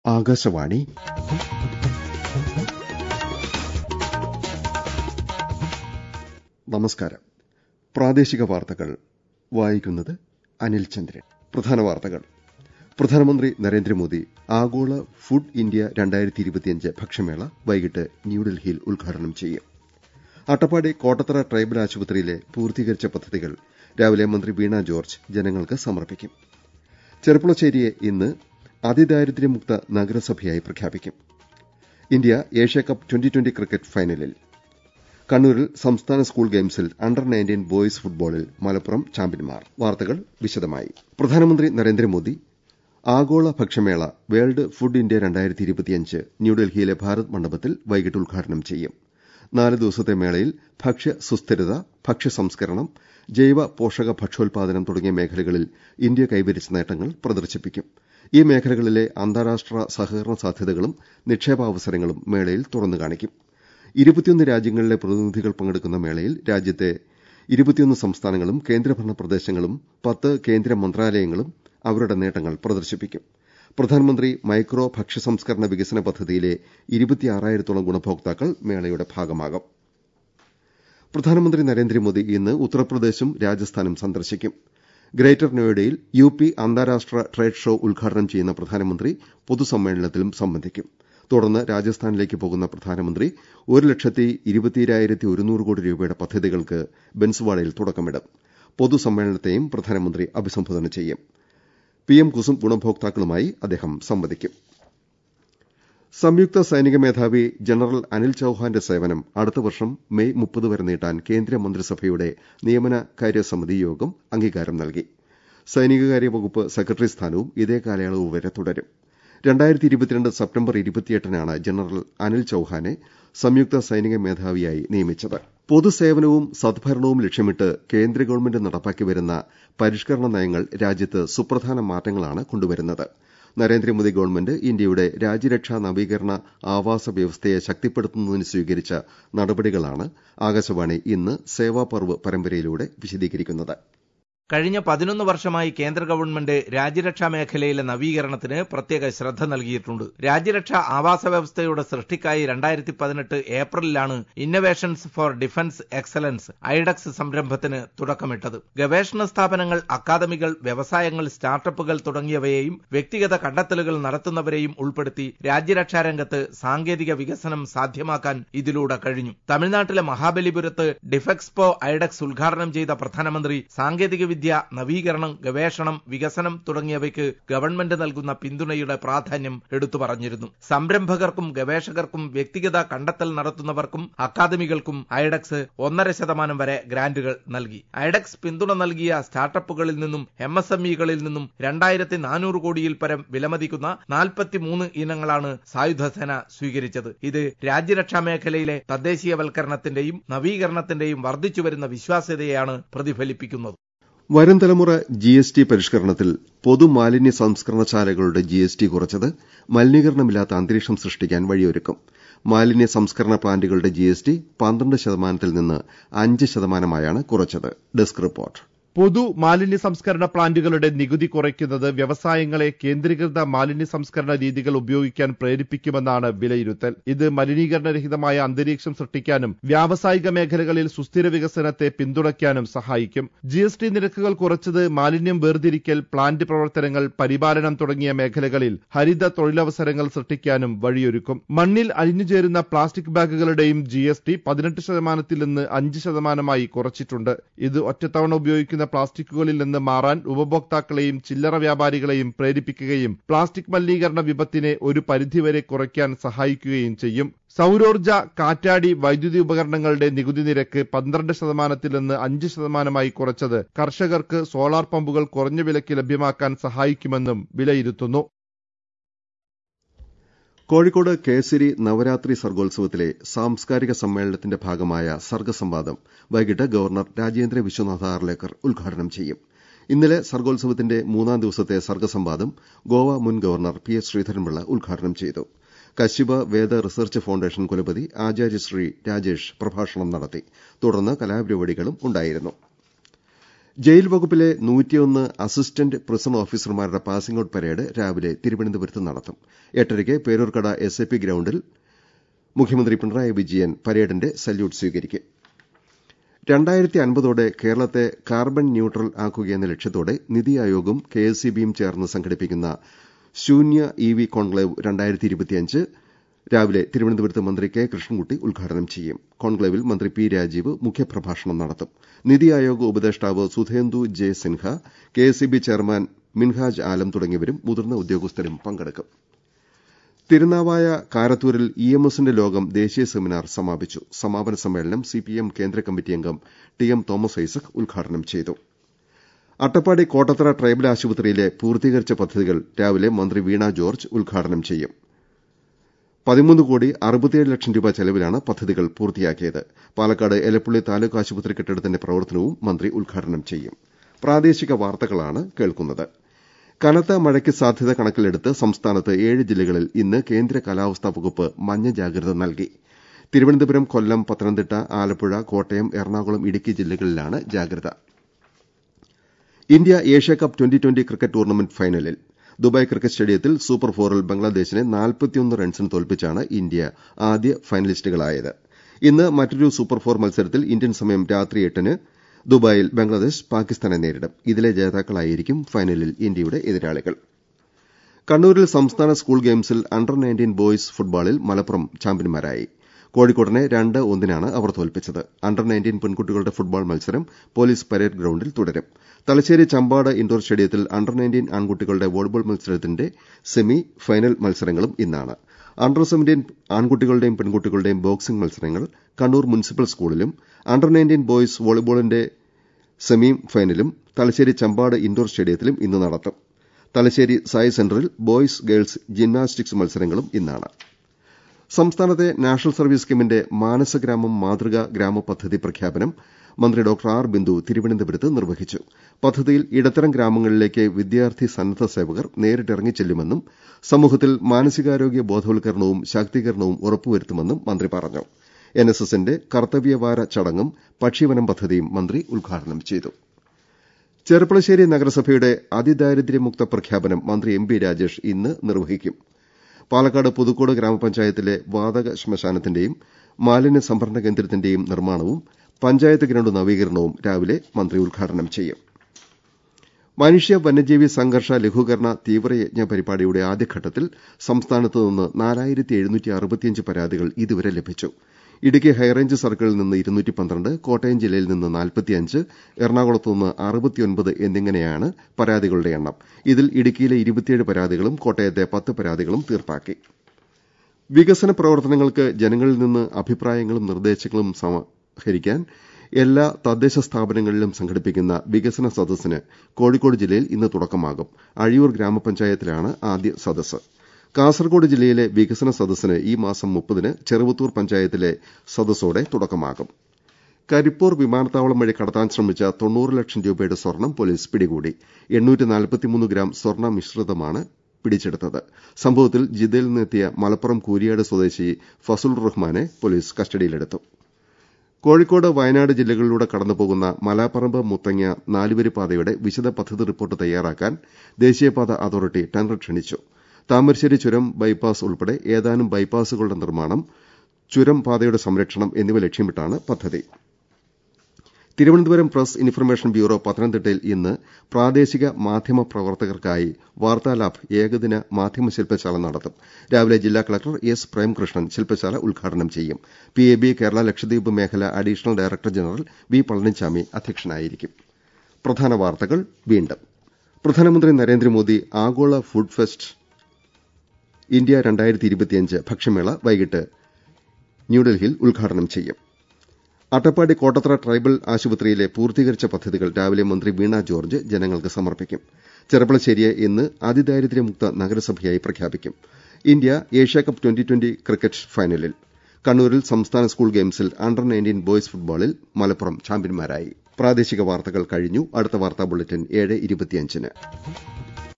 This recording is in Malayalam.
ആകാശവാണി നമസ്കാരം പ്രാദേശിക വാർത്തകൾ വായിക്കുന്നത് അനിൽ ചന്ദ്രൻ പ്രധാന വാർത്തകൾ പ്രധാനമന്ത്രി നരേന്ദ്രമോദി ആഗോള ഫുഡ് ഇന്ത്യ രണ്ടായിരത്തി ഇരുപത്തിയഞ്ച് ഭക്ഷ്യമേള വൈകിട്ട് ന്യൂഡൽഹിയിൽ ഉദ്ഘാടനം ചെയ്യും അട്ടപ്പാടി കോട്ടത്തറ ട്രൈബൽ ആശുപത്രിയിലെ പൂർത്തീകരിച്ച പദ്ധതികൾ രാവിലെ മന്ത്രി വീണ ജോർജ് ജനങ്ങൾക്ക് സമർപ്പിക്കും ചെർപ്പുളശ്ശേരിയെ ഇന്ന് അതിദാരിദ്ര്യമുക്ത നഗരസഭയായി പ്രഖ്യാപിക്കും India Asia Cup twenty twenty cricket ഫൈനലിൽ കണ്ണൂരിൽ സംസ്ഥാന സ്കൂൾ ഗെയിംസിൽ അണ്ടർ നയൻറ്റീൻ ബോയ്സ് ഫുട്ബോളിൽ മലപ്പുറം ചാമ്പ്യന്മാർ വാർത്തകൾ വിശദമായി പ്രധാനമന്ത്രി നരേന്ദ്രമോദി ആഗോള ഭക്ഷ്യമേള വേൾഡ് ഫുഡ് ഇന്ത്യ രണ്ടായിരത്തി ഇരുപത്തിയഞ്ച് ന്യൂഡൽഹിയിലെ ഭാരത് മണ്ഡപത്തിൽ വൈകിട്ട് ഉദ്ഘാടനം ചെയ്യും നാല് ദിവസത്തെ മേളയിൽ ഭക്ഷ്യ സുസ്ഥിരത ഭക്ഷ്യ സംസ്കരണം ജൈവ പോഷക ഭക്ഷ്യോൽപാദനം തുടങ്ങിയ മേഖലകളിൽ ഇന്ത്യ കൈവരിച്ച നേട്ടങ്ങൾ പ്രദർശിപ്പിക്കും ഈ മേഖലകളിലെ അന്താരാഷ്ട്ര സഹകരണ സാധ്യതകളും നിക്ഷേപാവസരങ്ങളും മേളയിൽ തുറന്നു കാണിക്കും ഇരുപത്തിയൊന്ന് രാജ്യങ്ങളിലെ പ്രതിനിധികൾ പങ്കെടുക്കുന്ന മേളയിൽ രാജ്യത്തെ ഇരുപത്തിയൊന്ന് സംസ്ഥാനങ്ങളും കേന്ദ്രഭരണ പ്രദേശങ്ങളും പത്ത് കേന്ദ്ര മന്ത്രാലയങ്ങളും അവരുടെ നേട്ടങ്ങൾ പ്രദർശിപ്പിക്കും പ്രധാനമന്ത്രി മൈക്രോ ഭക്ഷ്യ സംസ്കരണ വികസന പദ്ധതിയിലെ ഇരുപത്തിയാറായിരത്തോളം ഗുണഭോക്താക്കൾ മേളയുടെ ഭാഗമാകും പ്രധാനമന്ത്രി നരേന്ദ്രമോദി ഇന്ന് ഉത്തർപ്രദേശും രാജസ്ഥാനും സന്ദർശിക്കും ഗ്രേറ്റർ നോയിഡയിൽ യു പി അന്താരാഷ്ട്ര ട്രേഡ് ഷോ ഉദ്ഘാടനം ചെയ്യുന്ന പ്രധാനമന്ത്രി പൊതുസമ്മേളനത്തിലും സംബന്ധിക്കും തുടർന്ന് രാജസ്ഥാനിലേക്ക് പോകുന്ന പ്രധാനമന്ത്രി ഒരു ലക്ഷത്തി ഇരുപത്തിയായിരത്തി ഒരുന്നൂറ് കോടി രൂപയുടെ പദ്ധതികൾക്ക് ബൻസ്വാഡയിൽ തുടക്കമിടും പൊതുസമ്മേളനത്തെയും പ്രധാനമന്ത്രി അഭിസംബോധന ചെയ്യും പിഎം കുസും ഗുണഭോക്താക്കളുമായി അദ്ദേഹം സംവദിക്കും സംയുക്ത സൈനിക മേധാവി ജനറൽ അനിൽ ചൌഹാന്റെ സേവനം അടുത്ത വർഷം മെയ് മുപ്പത് വരെ നീട്ടാൻ കേന്ദ്ര മന്ത്രിസഭയുടെ നിയമന കാര്യസമിതി യോഗം അംഗീകാരം നൽകി സൈനികകാര്യ വകുപ്പ് സെക്രട്ടറി സ്ഥാനവും ഇതേ കാലയളവ് വരെ തുടരും രണ്ടായിരത്തി ഇരുപത്തിരണ്ട് സെപ്റ്റംബർ ഇരുപത്തിയെട്ടിനാണ് ജനറൽ അനിൽ ചൌഹാനെ സംയുക്ത സൈനിക മേധാവിയായി നിയമിച്ചത് പൊതുസേവനവും സദ്ഭരണവും ലക്ഷ്യമിട്ട് കേന്ദ്ര ഗവൺമെന്റ് നടപ്പാക്കി വരുന്ന പരിഷ്കരണ നയങ്ങൾ രാജ്യത്ത് സുപ്രധാന മാറ്റങ്ങളാണ് കൊണ്ടുവരുന്നത് നരേന്ദ്രമോദി ഗവൺമെന്റ് ഇന്ത്യയുടെ രാജ്യരക്ഷാ നവീകരണ ആവാസ വ്യവസ്ഥയെ ശക്തിപ്പെടുത്തുന്നതിന് സ്വീകരിച്ച നടപടികളാണ് ആകാശവാണി ഇന്ന് സേവാപർവ് പരമ്പരയിലൂടെ വിശദീകരിക്കുന്നത് കഴിഞ്ഞ പതിനൊന്ന് വർഷമായി കേന്ദ്ര ഗവൺമെന്റ് രാജ്യരക്ഷാ മേഖലയിലെ നവീകരണത്തിന് പ്രത്യേക ശ്രദ്ധ നൽകിയിട്ടുണ്ട് രാജ്യരക്ഷാ ആവാസ വ്യവസ്ഥയുടെ സൃഷ്ടിക്കായി രണ്ടായിരത്തി പതിനെട്ട് ഏപ്രിലിലാണ് innovations for defence excellence iDEX സംരംഭത്തിന് തുടക്കമിട്ടത് ഗവേഷണ സ്ഥാപനങ്ങൾ അക്കാദമികൾ വ്യവസായങ്ങൾ സ്റ്റാർട്ടപ്പുകൾ തുടങ്ങിയവയെയും വ്യക്തിഗത കണ്ടെത്തലുകൾ നടത്തുന്നവരെയും ഉൾപ്പെടുത്തി രാജ്യരക്ഷാ രംഗത്ത് സാങ്കേതിക വികസനം സാധ്യമാക്കാൻ ഇതിലൂടെ കഴിഞ്ഞു തമിഴ്നാട്ടിലെ മഹാബലിപുരത്ത് ഡിഫെക്സ്പോ ഐഡക്സ് ഉദ്ഘാടനം ചെയ്ത പ്രധാനമന്ത്രി സാങ്കേതിക വിദ്യ നവീകരണം ഗവേഷണം വികസനം തുടങ്ങിയവയ്ക്ക് ഗവൺമെന്റ് നൽകുന്ന പിന്തുണയുടെ പ്രാധാന്യം എടുത്തു പറഞ്ഞിരുന്നു സംരംഭകർക്കും ഗവേഷകർക്കും വ്യക്തിഗത കണ്ടെത്തൽ നടത്തുന്നവർക്കും അക്കാദമികൾക്കും ഐഡക്സ് ഒന്നര ശതമാനം വരെ ഗ്രാന്റുകൾ നൽകി ഐഡക്സ് പിന്തുണ നൽകിയ സ്റ്റാർട്ടപ്പുകളിൽ നിന്നും എം എസ് എം ഇകളിൽ നിന്നും രണ്ടായിരത്തി നാനൂറ് കോടിയിൽ പരം വിലമതിക്കുന്ന നാൽപ്പത്തിമൂന്ന് ഇനങ്ങളാണ് സായുധസേന സ്വീകരിച്ചത് ഇത് രാജ്യരക്ഷാ മേഖലയിലെ തദ്ദേശീയവൽക്കരണത്തിന്റെയും നവീകരണത്തിന്റെയും വർദ്ധിച്ചുവരുന്ന വിശ്വാസ്യതയാണ് പ്രതിഫലിപ്പിക്കുന്നത് വരും തലമുറ ജി എസ് ടി പരിഷ്കരണത്തിൽ പൊതുമാലിന്യ സംസ്കരണശാലകളുടെ ജി എസ് ടി കുറച്ചത് മലിനീകരണമില്ലാത്ത അന്തരീക്ഷം സൃഷ്ടിക്കാൻ വഴിയൊരുക്കും മാലിന്യ സംസ്കരണ പ്ലാന്റുകളുടെ ജി എസ് ടി പന്ത്രണ്ട് ശതമാനത്തിൽ നിന്ന് അഞ്ച് ശതമാനമായാണ് കുറച്ചത് ഡെസ്ക് റിപ്പോർട്ട് പൊതു മാലിന്യ സംസ്കരണ പ്ലാന്റുകളുടെ നികുതി കുറയ്ക്കുന്നത് വ്യവസായങ്ങളെ കേന്ദ്രീകൃത മാലിന്യ സംസ്കരണ രീതികൾ ഉപയോഗിക്കാൻ പ്രേരിപ്പിക്കുമെന്നാണ് വിലയിരുത്തൽ ഇത് മലിനീകരണരഹിതമായ അന്തരീക്ഷം സൃഷ്ടിക്കാനും വ്യാവസായിക മേഖലകളിൽ സുസ്ഥിര വികസനത്തെ പിന്തുണയ്ക്കാനും സഹായിക്കും ജി എസ് ടി നിരക്കുകൾ കുറച്ചത് മാലിന്യം വേർതിരിക്കൽ പ്ലാന്റ് പ്രവർത്തനങ്ങൾ പരിപാലനം തുടങ്ങിയ മേഖലകളിൽ ഹരിത തൊഴിലവസരങ്ങൾ സൃഷ്ടിക്കാനും വഴിയൊരുക്കും മണ്ണിൽ അലിഞ്ഞുചേരുന്ന പ്ലാസ്റ്റിക് ബാഗുകളുടെയും ജി എസ് ടി പതിനെട്ട് ശതമാനത്തിൽ നിന്ന് അഞ്ച് ശതമാനമായി കുറച്ചിട്ടുണ്ട് ഇത് ഒറ്റത്തവണ ഉപയോഗിക്കുന്ന ഉപയോഗിക്കുന്ന പ്ലാസ്റ്റിക്കുകളിൽ നിന്ന് മാറാൻ ഉപഭോക്താക്കളെയും ചില്ലറ വ്യാപാരികളെയും പ്രേരിപ്പിക്കുകയും പ്ലാസ്റ്റിക് മലിനീകരണ വിപത്തിനെ ഒരു പരിധിവരെ കുറയ്ക്കാൻ സഹായിക്കുകയും ചെയ്യും സൌരോർജ കാറ്റാടി വൈദ്യുതി ഉപകരണങ്ങളുടെ നികുതി നിരക്ക് പന്ത്രണ്ട് ശതമാനത്തിൽ നിന്ന് അഞ്ച് ശതമാനമായി കുറച്ചത് കർഷകർക്ക് സോളാർ പമ്പുകൾ കുറഞ്ഞ വിലയ്ക്ക് ലഭ്യമാക്കാൻ സഹായിക്കുമെന്നും വിലയിരുത്തുന്നു കോഴിക്കോട് കേസരി നവരാത്രി സർഗോത്സവത്തിലെ സാംസ്കാരിക സമ്മേളനത്തിന്റെ ഭാഗമായ സർഗസംവാദം വൈകിട്ട് ഗവർണർ രാജേന്ദ്ര വിശ്വനാഥ ആർലേക്കർ ഉദ്ഘാടനം ചെയ്യും ഇന്നലെ സർഗോത്സവത്തിന്റെ മൂന്നാം ദിവസത്തെ സർഗസംവാദം ഗോവ മുൻ ഗവർണർ പി എസ് ശ്രീധരൻപിള്ള ഉദ്ഘാടനം ചെയ്തു കശിപ വേദ റിസർച്ച് ഫൌണ്ടേഷൻ കുലപതി ആചാര്യശ്രീ രാജേഷ് പ്രഭാഷണം നടത്തി തുടർന്ന് കലാപരിപാടികളും ഉണ്ടായിരുന്നു ജയിൽ വകുപ്പിലെ നൂറ്റിയൊന്ന് അസിസ്റ്റന്റ് പ്രിസൺ ഓഫീസർമാരുടെ പാസിംഗ് ഔട്ട് പരേഡ് രാവിലെ തിരുവനന്തപുരത്ത് നടത്തും എട്ടരയ്ക്ക് പേരൂർക്കട എസ് എ പി ഗ്രൌണ്ടിൽ മുഖ്യമന്ത്രി പിണറായി വിജയൻ പരേഡിന്റെ സല്യൂട്ട് സ്വീകരിക്കും രണ്ടായിരത്തി അൻപതോടെ കേരളത്തെ കാർബൺ ന്യൂട്രൽ ആക്കുകയെന്ന ലക്ഷ്യത്തോടെ നിതി ആയോഗും കെ എസ് സി ബിയും ചേർന്ന് സംഘടിപ്പിക്കുന്ന ശൂന്യ ഇ വി കോൺക്ലേവ് രണ്ടായിരത്തി ഇരുപത്തിയഞ്ച് രാവിലെ തിരുവനന്തപുരത്ത് മന്ത്രി കെ കൃഷ്ണൻകുട്ടി ഉദ്ഘാടനം ചെയ്യും കോൺക്ലേവിൽ മന്ത്രി പി രാജീവ് മുഖ്യപ്രഭാഷണം നടത്തും നിതി ആയോഗ് ഉപദേഷ്ടാവ് Sudhendu J Sinha K S C B chairman Minhaj Alam തുടങ്ങിയവരും മുതിർന്ന ഉദ്യോഗസ്ഥരും പങ്കെടുക്കും തിരുനാവായ കാരത്തൂരിൽ ഇ എം എസിന്റെ ലോകം ദേശീയ സെമിനാർ സമാപിച്ചു സമാപന സമ്മേളനം സിപിഎം കേന്ദ്ര കമ്മിറ്റി അംഗം ടി എം തോമസ് ഐസക് ഉദ്ഘാടനം ചെയ്തു അട്ടപ്പാടി കോട്ടത്തറ ട്രൈബൽ ആശുപത്രിയിലെ പൂർത്തീകരിച്ച പദ്ധതികൾ രാവിലെ മന്ത്രി വീണ ജോർജ് ഉദ്ഘാടനം ചെയ്യും പതിമൂന്ന് കോടി അറുപത്തിയേഴ് ലക്ഷം രൂപ ചെലവിലാണ് പദ്ധതികൾ പൂർത്തിയാക്കിയത് പാലക്കാട് എലപ്പുള്ളി താലൂക്ക് ആശുപത്രി കെട്ടിടത്തിന്റെ പ്രവർത്തനവും മന്ത്രി ഉദ്ഘാടനം ചെയ്യും പ്രാദേശിക വാർത്തകളാണ് കേൾക്കുന്നത് കനത്ത മഴയ്ക്ക് സാധ്യത കണക്കിലെടുത്ത് സംസ്ഥാനത്ത് ഏഴ് ജില്ലകളിൽ ഇന്ന് കേന്ദ്ര കാലാവസ്ഥാ വകുപ്പ് മഞ്ഞ ജാഗ്രത നൽകി തിരുവനന്തപുരം കൊല്ലം പത്തനംതിട്ട ആലപ്പുഴ കോട്ടയം എറണാകുളം ഇടുക്കി ജില്ലകളിലാണ് ജാഗ്രത India Asia Cup twenty twenty cricket tournament ഫൈനലിൽ ദുബായ് ക്രിക്കറ്റ് സ്റ്റേഡിയത്തിൽ സൂപ്പർ ഫോറിൽ ബംഗ്ലാദേശിനെ നാൽപ്പത്തിയൊന്ന് റൺസിന് തോൽപ്പിച്ചാണ് ഇന്ത്യ ആദ്യ ഫൈനലിസ്റ്റുകളായത് ഇന്ന് മറ്റൊരു സൂപ്പർ ഫോർ മത്സരത്തിൽ ഇന്ത്യൻ സമയം രാത്രി എട്ടിന് ദുബായിൽ ബംഗ്ലാദേശ് പാകിസ്ഥാനെ നേരിടും ഇതിലെ ജേതാക്കളായിരിക്കും ഫൈനലിൽ ഇന്ത്യയുടെ എതിരാളികൾ കണ്ണൂരിൽ സംസ്ഥാന സ്കൂൾ ഗെയിംസിൽ അണ്ടർ നയൻറ്റീൻ ബോയ്സ് ഫുട്ബോളിൽ മലപ്പുറം ചാമ്പ്യന്മാരായി കോഴിക്കോടിനെ രണ്ട് ഒന്നിനാണ് അവർ തോൽപ്പിച്ചത് അണ്ടർ നയൻറ്റീൻ പെൺകുട്ടികളുടെ ഫുട്ബോൾ മത്സരം പോലീസ് പരേഡ് ഗ്രൌണ്ടിൽ തുടരും തലശ്ശേരി ചമ്പാട് ഇൻഡോർ സ്റ്റേഡിയത്തിൽ അണ്ടർ നയൻറ്റീൻ ആൺകുട്ടികളുടെ വോളിബോൾ മത്സരത്തിന്റെ സെമി ഫൈനൽ മത്സരങ്ങളും ഇന്നാണ് അണ്ടർ സെവന്റീൻ ആൺകുട്ടികളുടെയും പെൺകുട്ടികളുടെയും ബോക്സിംഗ് മത്സരങ്ങൾ കണ്ണൂർ മുനിസിപ്പൽ സ്കൂളിലും അണ്ടർ നയൻറ്റീൻ ബോയ്സ് വോളിബോളിന്റെ സെമി ഫൈനലും തലശ്ശേരി ചമ്പാട് ഇൻഡോർ സ്റ്റേഡിയത്തിലും ഇന്ന് നടത്തും തലശ്ശേരി സായി സെന്ററിൽ ബോയ്സ് ഗേൾസ് ജിംനാസ്റ്റിക്സ് മത്സരങ്ങളും ഇന്നാണ് സംസ്ഥാനത്തെ നാഷണൽ സർവീസ് സ്കീമിന്റെ മാനസഗ്രാമം മാതൃകാ ഗ്രാമ പദ്ധതി പ്രഖ്യാപനം മന്ത്രി ഡോക്ടർ ആർ ബിന്ദു തിരുവനന്തപുരത്ത് നിർവഹിച്ചു പദ്ധതിയിൽ ഇടത്തരം ഗ്രാമങ്ങളിലേക്ക് വിദ്യാർത്ഥി സന്നദ്ധ സേവകർ നേരിട്ടിറങ്ങി ചെല്ലുമെന്നും സമൂഹത്തിൽ മാനസികാരോഗ്യ ബോധവൽക്കരണവും ശാക്തീകരണവും ഉറപ്പുവരുത്തുമെന്നും മന്ത്രി പറഞ്ഞു എൻഎസ്എസിന്റെ കർത്തവ്യവാര ചടങ്ങും പക്ഷിവനം പദ്ധതിയും മന്ത്രി ഉദ്ഘാടനം ചെയ്തു ചെർപ്പളശ്ശേരി നഗരസഭയുടെ അതിദാരിദ്ര്യമുക്ത പ്രഖ്യാപനം മന്ത്രി എം പി രാജേഷ് ഇന്ന് നിർവഹിക്കും പാലക്കാട് പുതുക്കോട് ഗ്രാമപഞ്ചായത്തിലെ വാതക ശ്മശാനത്തിന്റെയും മാലിന്യ സംഭരണ കേന്ദ്രത്തിന്റെയും നിർമ്മാണവും പഞ്ചായത്ത് ഗ്രൌണ്ട് നവീകരണവും രാവിലെ മന്ത്രി ഉദ്ഘാടനം ചെയ്യും മനുഷ്യ വന്യജീവി സംഘർഷ ലഘൂകരണ തീവ്രയജ്ഞ പരിപാടിയുടെ ആദ്യഘട്ടത്തിൽ സംസ്ഥാനത്ത് നിന്ന് നാലായിരത്തി എഴുന്നൂറ്റി അറുപത്തിയഞ്ച് പരാതികൾ ഇതുവരെ ലഭിച്ചു ഇടുക്കി ഹൈറേഞ്ച് സർക്കിളിൽ നിന്ന് ഇരുന്നൂറ്റി പന്ത്രണ്ട് കോട്ടയം ജില്ലയിൽ നിന്ന് നാൽപ്പത്തിയഞ്ച് എറണാകുളത്ത് നിന്ന് അറുപത്തിയൊൻപത് എന്നിങ്ങനെയാണ് പരാതികളുടെ എണ്ണം ഇതിൽ ഇടുക്കിയിലെ ഇരുപത്തിയേഴ് പരാതികളും കോട്ടയത്തെ പത്ത് പരാതികളും തീർപ്പാക്കി വികസന പ്രവർത്തനങ്ങൾക്ക് ജനങ്ങളിൽ നിന്ന് അഭിപ്രായങ്ങളും നിർദ്ദേശങ്ങളും സമാഹരിക്കാൻ എല്ലാ തദ്ദേശ സ്ഥാപനങ്ങളിലും സംഘടിപ്പിക്കുന്ന വികസന സദസ്സിന് കോഴിക്കോട് ജില്ലയിൽ ഇന്ന് തുടക്കമാകും അഴിയൂർ ഗ്രാമപഞ്ചായത്തിലാണ് ആദ്യ സദസ്സ് കാസർഗോഡ് ജില്ലയിലെ വികസന സദസ്സിന് ഈ മാസം മുപ്പതിന് ചെറുവത്തൂർ പഞ്ചായത്തിലെ സദസ്സോടെ തുടക്കമാകും കരിപ്പൂർ വിമാനത്താവളം വഴി കടത്താൻ ശ്രമിച്ച തൊണ്ണൂറ് ലക്ഷം രൂപയുടെ സ്വർണം പോലീസ് പിടികൂടി ഗ്രാം സ്വർണ്ണ മിശ്രിതമാണ് പിടിച്ചെടുത്തത് സംഭവത്തിൽ ജിദ്ദയിൽ നിന്നെത്തിയ മലപ്പുറം കൂരിയാട് സ്വദേശി ഫസുൽ റഹ്മാനെ പോലീസ് കസ്റ്റഡിയിലെടുത്തു കോഴിക്കോട് വയനാട് ജില്ലകളിലൂടെ കടന്നുപോകുന്ന മലാപ്പറമ്പ് മുത്തങ്ങ നാലുവരി പാതയുടെ വിശദ പദ്ധതി റിപ്പോർട്ട് തയ്യാറാക്കാൻ ദേശീയപാത അതോറിറ്റി ടെൻഡർ ക്ഷണിച്ചു താമരശ്ശേരി ചുരം ബൈപ്പാസ് ഉൾപ്പെടെ ഏതാനും ബൈപ്പാസുകളുടെ നിർമ്മാണം ചുരം പാതയുടെ സംരക്ഷണം എന്നിവ ലക്ഷ്യമിട്ടാണ് പദ്ധതി തിരുവനന്തപുരം പ്രസ് ഇൻഫർമേഷൻ ബ്യൂറോ പത്തനംതിട്ടയിൽ ഇന്ന് പ്രാദേശിക മാധ്യമ പ്രവർത്തകർക്കായി വാർത്താ ലാബ് ഏകദിന മാധ്യമ ശില്പശാല നടത്തും രാവിലെ ജില്ലാ കളക്ടർ എസ് പ്രേംകൃഷ്ണൻ ശില്പശാല ഉദ്ഘാടനം ചെയ്യും P A B Kerala Lakshadweep മേഖല additional director general V Palanichami അധ്യക്ഷനായിരിക്കും പ്രധാന വാർത്തകൾ വീണ്ടും പ്രധാനമന്ത്രി നരേന്ദ്രമോദി ആഗോള ഫുഡ് ഫെസ്റ്റ് ഇന്ത്യ രണ്ടായിരത്തി ഇരുപത്തിയഞ്ച് ഭക്ഷ്യമേള വൈകിട്ട് ന്യൂഡൽഹിയിൽ ഉദ്ഘാടനം ചെയ്യും അട്ടപ്പാടി കോട്ടത്തറ ട്രൈബൽ ആശുപത്രിയിലെ പൂർത്തീകരിച്ച പദ്ധതികൾ രാവിലെ മന്ത്രി വീണ ജോർജ് ജനങ്ങൾക്ക് സമർപ്പിക്കും ചെറുപ്പളശ്ശേരിയെ ഇന്ന് അതിദാരിദ്ര്യമുക്ത നഗരസഭയായി പ്രഖ്യാപിക്കും India Asia Cup twenty twenty cricket ഫൈനലിൽ കണ്ണൂരിൽ സംസ്ഥാന സ്കൂൾ ഗെയിംസിൽ അണ്ടർ നയൻറ്റീൻ ബോയ്സ് ഫുട്ബോളിൽ മലപ്പുറം ചാമ്പ്യന്മാരായി പ്രാദേശിക വാർത്തകൾ കഴിഞ്ഞു അടുത്ത വാർത്താ ബുള്ളറ്റിൻ ഏഴ് ഇരുപത്തിയഞ്ചിന്